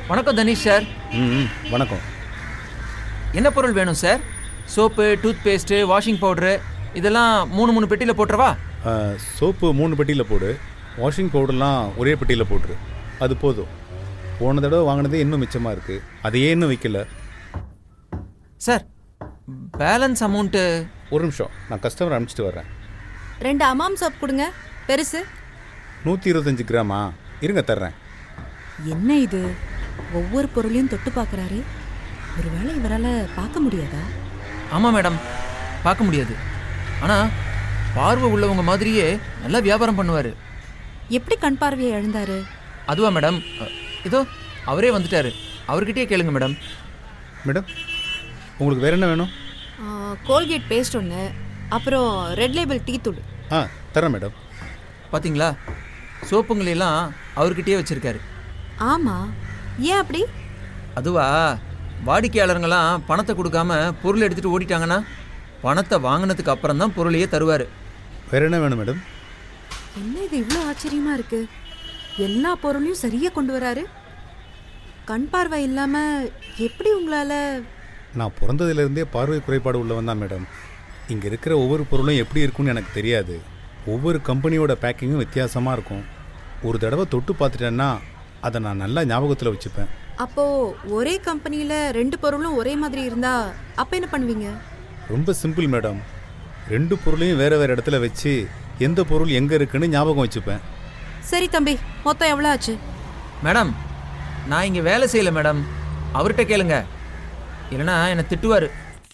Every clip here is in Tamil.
வணக்கம் தனீஷ் சார் ம் ம், வணக்கம் என்ன பொருள் வேணும் sir soap toothpaste washing powder இதெல்லாம் மூணு மூணு பெட்டியில் போட்டுறவா ஆ, சோப்பு மூணு பெட்டியில் போடு வாஷிங் பவுடர்லாம் ஒரே பெட்டியில் போட்டுரு அது போதும் போன தடவை வாங்கினதே இன்னும் மிச்சமாக இருக்குது அதையே இன்னும் வைக்கல சார் பேலன்ஸ் அமௌண்ட்டு ஒரு நிமிஷம் நான் கஸ்டமர் அனுப்பிச்சிட்டு வர்றேன் ரெண்டு அமாம் சோப் கொடுங்க பெருசு நூற்றி இருபத்தஞ்சி கிராமா இருங்க தர்றேன் என்ன இது ஒவ்வொரு பொருளையும் தொட்டு பார்க்கறாரு ஒருவேளை இவரால பார்க்க முடியாதா ஆமாம் மேடம் பார்க்க முடியாது ஆனால் பார்வை உள்ளவங்க மாதிரியே நல்லா வியாபாரம் பண்ணுவார் எப்படி கண் பார்வையை இழந்தாரு அதுவா மேடம் அ, இதோ அவரே வந்துட்டாரு அவர்கிட்டயே கேளுங்க மேடம் மேடம் உங்களுக்கு வேறு என்ன வேணும் கோல்கேட் பேஸ்ட் ஒன்று அப்புறம் ரெட் லேபிள் டீ தூள் ஆ தரேன் மேடம் பார்த்தீங்களா சோப்புங்களெல்லாம் அவர்கிட்டயே வச்சுருக்காரு ஆமா ஏன் அப்படி அதுவா வாடிக்கையாளருங்களாம் பணத்தை கொடுக்காம பொருள் எடுத்துகிட்டு ஓடிட்டாங்கன்னா பணத்தை வாங்கினதுக்கு அப்புறம் தான் பொருளையே தருவார் வேறு என்ன வேணும் மேடம் என்ன இது இவ்வளோ ஆச்சரியமா இருக்கு எல்லா பொருளையும் சரியா கொண்டு வராரு கண் பார்வை இல்லாம எப்படி உங்களால நான் பிறந்ததுலேருந்தே பார்வை குறைபாடு உள்ளவன் தான் மேடம் இங்கே இருக்கிற ஒவ்வொரு பொருளும் எப்படி இருக்கும்னு எனக்கு தெரியாது ஒவ்வொரு கம்பெனியோட பேக்கிங்கும் வித்தியாசமாக இருக்கும் ஒரு தடவை தொட்டு பார்த்துட்டேன்னா அதை நான் நல்லா ஞாபகத்தில் வச்சுப்பேன் அப்போ ஒரே கம்பெனியில ரெண்டு பொருளும் ஒரே மாதிரி இருந்தா அப்ப என்ன பண்ணுவீங்க ரொம்ப சிம்பிள் மேடம் ரெண்டு பொருளையும் வேறு வேறு இடத்துல வச்சு எந்த பொருள் எங்கே இருக்குன்னு ஞாபகம் வச்சுப்பேன் சரி தம்பி மொத்தம் எவ்வளோ ஆச்சு மேடம் நான் இங்கே வேலை செய்யலை மேடம் அவர்கிட்ட கேளுங்க இல்லைன்னா என்னை திட்டுவார்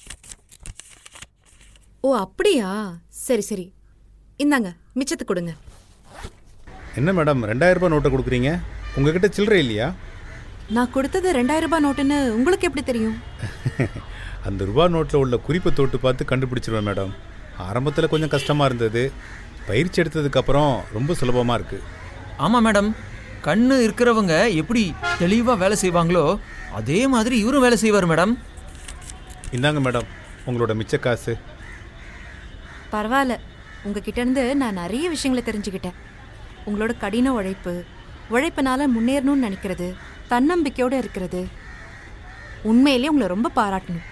ஓ அப்படியா சரி சரி இந்தாங்க மிச்சத்தை கொடுங்க என்ன மேடம் ரெண்டாயிரம் ரூபாய் நோட்டை கொடுக்குறீங்க உங்ககிட்ட சில்லறை இல்லையா நான் கொடுத்தது ரெண்டாயிரம் ரூபாய் நோட்டுன்னு உங்களுக்கு எப்படி தெரியும் அந்த ரூபா நோட்டில் உள்ள குறிப்பை தொட்டு பார்த்து கண்டுபிடிச்சிருவேன் மேடம் ஆரம்பத்தில் கொஞ்சம் கஷ்டமாக இருந்தது பயிற்சி எடுத்ததுக்கப்புறம் ரொம்ப சுலபமாக இருக்குது ஆமாம் மேடம் கண்ணு இருக்கிறவங்க எப்படி தெளிவாக வேலை செய்வாங்களோ அதே மாதிரி இவரும் வேலை செய்வார் மேடம் இந்தாங்க மேடம் உங்களோட மிச்ச காசு பரவாயில்ல உங்ககிட்ட இருந்து நான் நிறைய விஷயங்களை தெரிஞ்சுக்கிட்டேன் உங்களோட கடின உழைப்பு உழைப்பினால முன்னேறணும்னு நினைக்கிறது தன்னம்பிக்கையோட இருக்கிறது உண்மையிலேயே உங்களை ரொம்ப பாராட்டணும்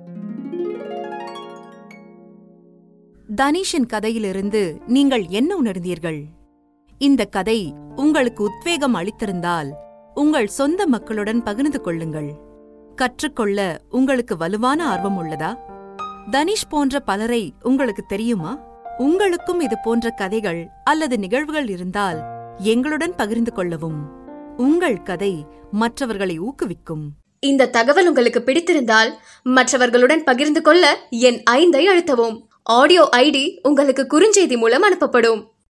தனிஷின் கதையிலிருந்து நீங்கள் என்ன உணர்ந்தீர்கள் இந்த கதை உங்களுக்கு உத்வேகம் அளித்திருந்தால் உங்கள் சொந்த மக்களுடன் பகிர்ந்து கொள்ளுங்கள் கற்றுக்கொள்ள உங்களுக்கு வலுவான ஆர்வம் உள்ளதா தனிஷ் போன்ற பலரை உங்களுக்கு தெரியுமா உங்களுக்கும் இது போன்ற கதைகள் அல்லது நிகழ்வுகள் இருந்தால் எங்களுடன் பகிர்ந்து கொள்ளவும் உங்கள் கதை மற்றவர்களை ஊக்குவிக்கும் இந்த தகவல் உங்களுக்கு பிடித்திருந்தால் மற்றவர்களுடன் பகிர்ந்து கொள்ள என் ஐந்தை அழுத்தவும் ஆடியோ ஐடி உங்களுக்கு குறுஞ்செய்தி மூலம் அனுப்பப்படும்